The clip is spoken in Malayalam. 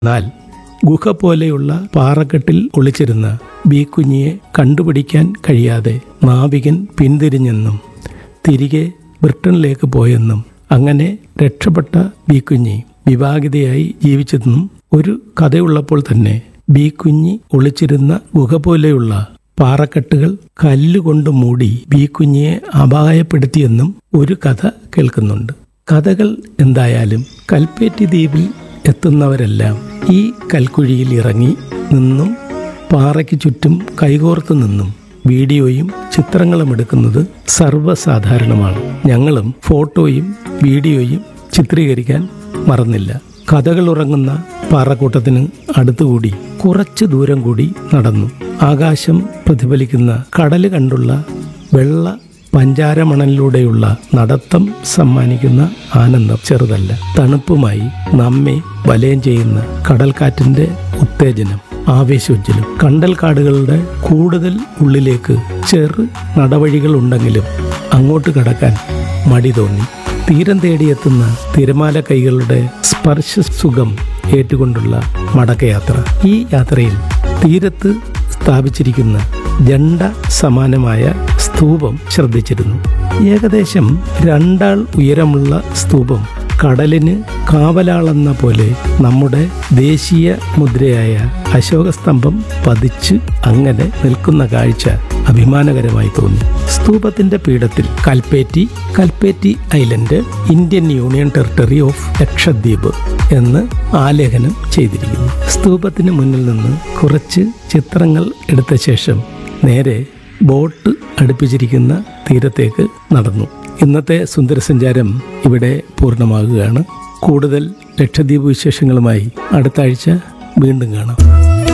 എന്നാൽ ഗുഹ പോലെയുള്ള പാറക്കെട്ടിൽ ഒളിച്ചിരുന്ന ബീക്കുഞ്ഞിയെ കണ്ടുപിടിക്കാൻ കഴിയാതെ നാവികൻ പിന്തിരിഞ്ഞെന്നും തിരികെ ബ്രിട്ടനിലേക്ക് പോയെന്നും അങ്ങനെ രക്ഷപ്പെട്ട ബീക്കുഞ്ഞി വിവാഹിതയായി ജീവിച്ചെന്നും ഒരു കഥയുള്ളപ്പോൾ തന്നെ ബീക്കുഞ്ഞി ഒളിച്ചിരുന്ന ഗുഹ പോലെയുള്ള പാറക്കെട്ടുകൾ കല്ലുകൊണ്ട് മൂടി ബീക്കുഞ്ഞിയെ അപായപ്പെടുത്തിയെന്നും ഒരു കഥ കേൾക്കുന്നുണ്ട് കഥകൾ എന്തായാലും കൽപ്പേറ്റി ദ്വീപിൽ എത്തുന്നവരെല്ലാം ഈ കൽക്കുഴിയിൽ ഇറങ്ങി നിന്നും പാറയ്ക്ക് ചുറ്റും കൈകോർത്ത് നിന്നും വീഡിയോയും ചിത്രങ്ങളും എടുക്കുന്നത് സർവ്വസാധാരണമാണ് ഞങ്ങളും ഫോട്ടോയും വീഡിയോയും ചിത്രീകരിക്കാൻ മറന്നില്ല കഥകൾ ഉറങ്ങുന്ന പാറക്കൂട്ടത്തിന് അടുത്തുകൂടി കുറച്ചു ദൂരം കൂടി നടന്നു ആകാശം പ്രതിഫലിക്കുന്ന കടല് കണ്ടുള്ള വെള്ള പഞ്ചാരമണലിലൂടെയുള്ള നടത്തം സമ്മാനിക്കുന്ന ആനന്ദം ചെറുതല്ല തണുപ്പുമായി നമ്മെ വലയം ചെയ്യുന്ന കടൽക്കാറ്റിന്റെ ഉത്തേജനം ആവേശോജ്ജലം കണ്ടൽക്കാടുകളുടെ കൂടുതൽ ഉള്ളിലേക്ക് ചെറു നടവഴികൾ ഉണ്ടെങ്കിലും അങ്ങോട്ട് കടക്കാൻ മടി തോന്നി തീരം തേടിയെത്തുന്ന തിരമാല കൈകളുടെ സ്പർശ സുഖം ഏറ്റുകൊണ്ടുള്ള മടക്കയാത്ര ഈ യാത്രയിൽ തീരത്ത് സ്ഥാപിച്ചിരിക്കുന്ന ജണ്ട സമാനമായ സ്തൂപം ശ്രദ്ധിച്ചിരുന്നു ഏകദേശം രണ്ടാൾ ഉയരമുള്ള സ്തൂപം കടലിന് കാവലാളെന്ന പോലെ നമ്മുടെ ദേശീയ മുദ്രയായ അശോകസ്തംഭം പതിച്ച് അങ്ങനെ നിൽക്കുന്ന കാഴ്ച അഭിമാനകരമായി തോന്നി സ്തൂപത്തിന്റെ പീഠത്തിൽ Kalpeni Kalpeni island Indian union territory of Lakshadweep എന്ന് ആലേഖനം ചെയ്തിരിക്കുന്നു സ്തൂപത്തിന് മുന്നിൽ നിന്ന് കുറച്ച് ചിത്രങ്ങൾ എടുത്ത ശേഷം നേരെ ബോട്ട് അടുപ്പിച്ചിരിക്കുന്ന തീരത്തേക്ക് നടന്നു ഇന്നത്തെ സുന്ദരസഞ്ചാരം ഇവിടെ പൂർണ്ണമാകുകയാണ് കൂടുതൽ ലക്ഷദ്വീപ് വിശേഷങ്ങളുമായി അടുത്ത ആഴ്ച വീണ്ടും കാണാം